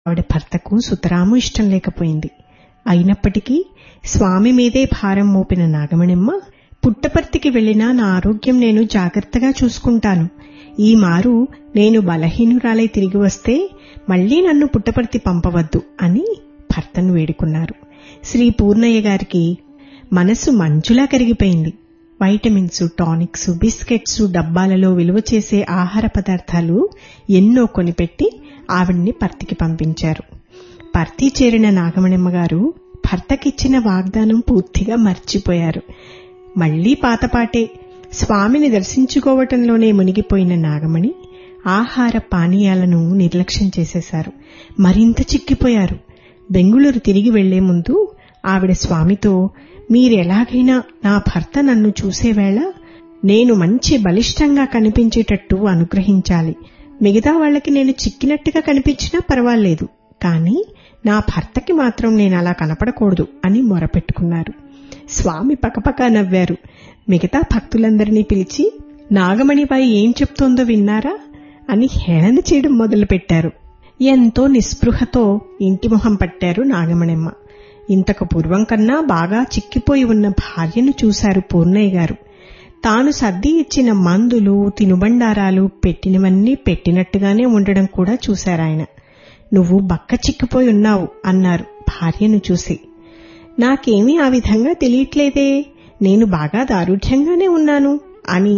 ఆవిడ భర్తకు సుతరాము ఇష్టం లేకపోయింది అయినప్పటికీ స్వామి మీదే భారం మోపిన నాగమణిమ్మ పుట్టపర్తికి వెళ్లినా నా ఆరోగ్యం నేను జాగ్రత్తగా చూసుకుంటాను ఈ మారు నేను బలహీనురాలై తిరిగి వస్తే మళ్లీ నన్ను పుట్టపర్తి పంపవద్దు అని భర్తను వేడుకున్నారు శ్రీ పూర్ణయ్య గారికి మనసు మంచులా కరిగిపోయింది వైటమిన్స్ టానిక్స్ బిస్కెట్స్ డబ్బాలలో విలువ చేసే ఆహార పదార్థాలు ఎన్నో కొనిపెట్టి ఆవిడ్ని పర్తికి పంపించారు పర్తి చేరిన నాగమణమ్మ గారు భర్తకిచ్చిన వాగ్దానం పూర్తిగా మర్చిపోయారు మళ్లీ పాతపాటే స్వామిని దర్శించుకోవటంలోనే మునిగిపోయిన నాగమణి ఆహార పానీయాలను నిర్లక్ష్యం చేసేశారు మరింత చిక్కిపోయారు బెంగుళూరు తిరిగి వెళ్లే ముందు ఆవిడ స్వామితో మీరెలాగైనా నా భర్త నన్ను చూసేవేళ నేను మంచి బలిష్టంగా కనిపించేటట్టు అనుగ్రహించాలి మిగతా వాళ్ళకి నేను చిక్కినట్టుగా కనిపించినా పర్వాలేదు కానీ నా భర్తకి మాత్రం నేను అలా కనపడకూడదు అని మొరపెట్టుకున్నారు స్వామి పకపక నవ్వారు మిగతా భక్తులందరినీ పిలిచి నాగమణిబాయి ఏం చెప్తోందో విన్నారా అని హేళన చేయడం మొదలుపెట్టారు ఎంతో నిస్పృహతో ఇంటి మొహం పట్టారు నాగమణమ్మ ఇంతకు పూర్వం కన్నా బాగా చిక్కిపోయి ఉన్న భార్యను చూశారు పూర్ణయ్య గారు తాను సర్ది ఇచ్చిన మందులు తినుబండారాలు పెట్టినవన్నీ పెట్టినట్టుగానే ఉండడం కూడా చూశారాయన నువ్వు బక్క చిక్కిపోయి ఉన్నావు అన్నారు భార్యను చూసి నాకేమీ ఆ విధంగా తెలియట్లేదే నేను బాగా దారుఢ్యంగానే ఉన్నాను అని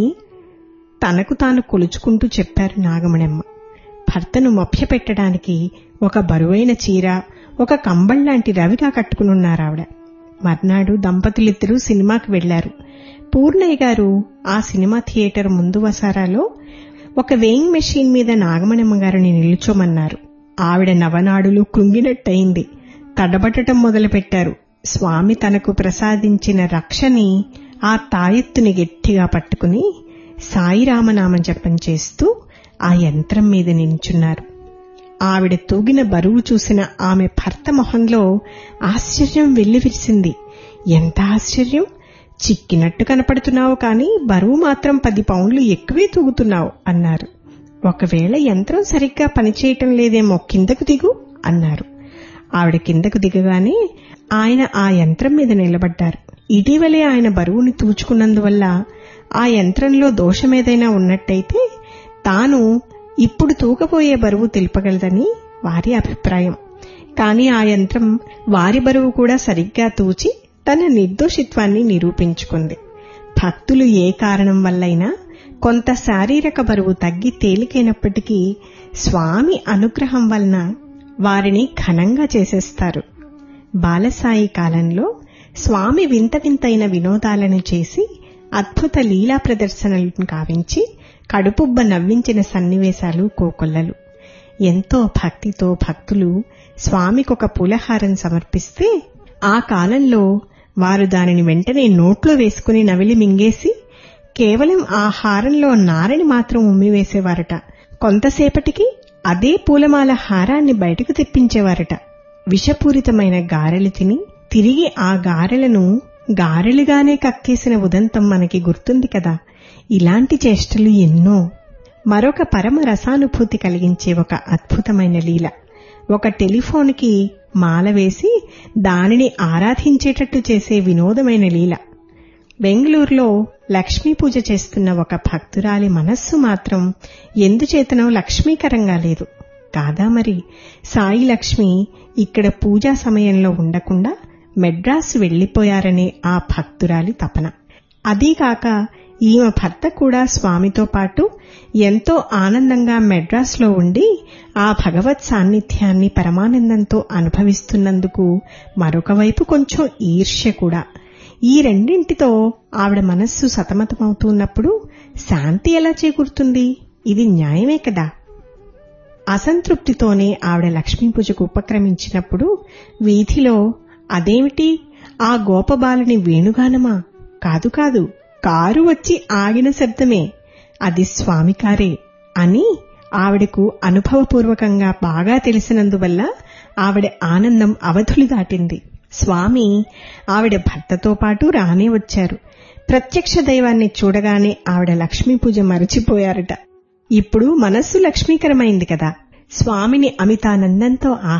తనకు తాను కొలుచుకుంటూ చెప్పారు నాగమణమ్మ భర్తను మభ్యపెట్టడానికి ఒక బరువైన చీర ఒక కంబళ్లాంటి రవిగా కట్టుకునున్నారావిడ మర్నాడు దంపతులిద్దరూ సినిమాకి వెళ్లారు పూర్ణయ్య గారు ఆ సినిమా థియేటర్ ముందు వసారాలో ఒక వేయింగ్ మెషిన్ మీద నాగమణమ్మ గారిని నిల్చోమన్నారు ఆవిడ నవనాడులు కృంగినట్టయింది తడబట్టడం మొదలుపెట్టారు స్వామి తనకు ప్రసాదించిన రక్షని ఆ తాయెత్తుని గట్టిగా పట్టుకుని సాయిరామనామం జపం చేస్తూ ఆ యంత్రం మీద నించున్నారు ఆవిడ తూగిన బరువు చూసిన ఆమె భర్త మొహంలో ఆశ్చర్యం వెల్లివిరిసింది ఎంత ఆశ్చర్యం చిక్కినట్టు కనపడుతున్నావు కానీ బరువు మాత్రం పది పౌండ్లు ఎక్కువే తూగుతున్నావు అన్నారు ఒకవేళ యంత్రం సరిగ్గా పనిచేయటం లేదేమో కిందకు దిగు అన్నారు ఆవిడ కిందకు దిగగానే ఆయన ఆ యంత్రం మీద నిలబడ్డారు ఇటీవలే ఆయన బరువుని తూచుకున్నందువల్ల ఆ యంత్రంలో దోషమేదైనా ఉన్నట్టయితే తాను ఇప్పుడు తూకపోయే బరువు తెలుపగలదని వారి అభిప్రాయం కాని ఆ యంత్రం వారి బరువు కూడా సరిగ్గా తూచి తన నిర్దోషిత్వాన్ని నిరూపించుకుంది భక్తులు ఏ కారణం వల్లైనా కొంత శారీరక బరువు తగ్గి తేలికైనప్పటికీ స్వామి అనుగ్రహం వలన వారిని ఘనంగా చేసేస్తారు బాలసాయి కాలంలో స్వామి వింత వింతైన వినోదాలను చేసి అద్భుత లీలా ప్రదర్శనలను కావించి కడుపుబ్బ నవ్వించిన సన్నివేశాలు కోకొల్లలు ఎంతో భక్తితో భక్తులు స్వామికొక పులహారం సమర్పిస్తే ఆ కాలంలో వారు దానిని వెంటనే నోట్లో వేసుకుని నవిలి మింగేసి కేవలం ఆ హారంలో నారని మాత్రం ఉమ్మివేసేవారట కొంతసేపటికి అదే పూలమాల హారాన్ని బయటకు తెప్పించేవారట విషపూరితమైన గారెలు తిని తిరిగి ఆ గారెలను గారెలుగానే కక్కేసిన ఉదంతం మనకి గుర్తుంది కదా ఇలాంటి చేష్టలు ఎన్నో మరొక పరమ రసానుభూతి కలిగించే ఒక అద్భుతమైన లీల ఒక టెలిఫోన్కి మాల వేసి దానిని ఆరాధించేటట్టు చేసే వినోదమైన లీల బెంగళూరులో లక్ష్మీ పూజ చేస్తున్న ఒక భక్తురాలి మనస్సు మాత్రం ఎందుచేతనో లక్ష్మీకరంగా లేదు కాదా మరి సాయి లక్ష్మి ఇక్కడ పూజా సమయంలో ఉండకుండా మెడ్రాస్ వెళ్లిపోయారనే ఆ భక్తురాలి తపన అదీకాక ఈమె భర్త కూడా స్వామితో పాటు ఎంతో ఆనందంగా మెడ్రాస్లో ఉండి ఆ భగవత్ సాన్నిధ్యాన్ని పరమానందంతో అనుభవిస్తున్నందుకు మరొక వైపు కొంచెం ఈర్ష్య కూడా ఈ రెండింటితో ఆవిడ మనస్సు సతమతమవుతున్నప్పుడు శాంతి ఎలా చేకూరుతుంది ఇది న్యాయమే కదా అసంతృప్తితోనే ఆవిడ లక్ష్మీ పూజకు ఉపక్రమించినప్పుడు వీధిలో అదేమిటి ఆ గోపబాలని వేణుగానమా కాదు కాదు కారు వచ్చి ఆగిన శబ్దమే అది స్వామి కారే అని ఆవిడకు అనుభవపూర్వకంగా బాగా తెలిసినందువల్ల ఆవిడ ఆనందం అవధులు దాటింది స్వామి ఆవిడ భర్తతో పాటు రానే వచ్చారు ప్రత్యక్ష దైవాన్ని చూడగానే ఆవిడ లక్ష్మీ పూజ మరచిపోయారట ఇప్పుడు మనస్సు లక్ష్మీకరమైంది కదా స్వామిని అమితానందంతో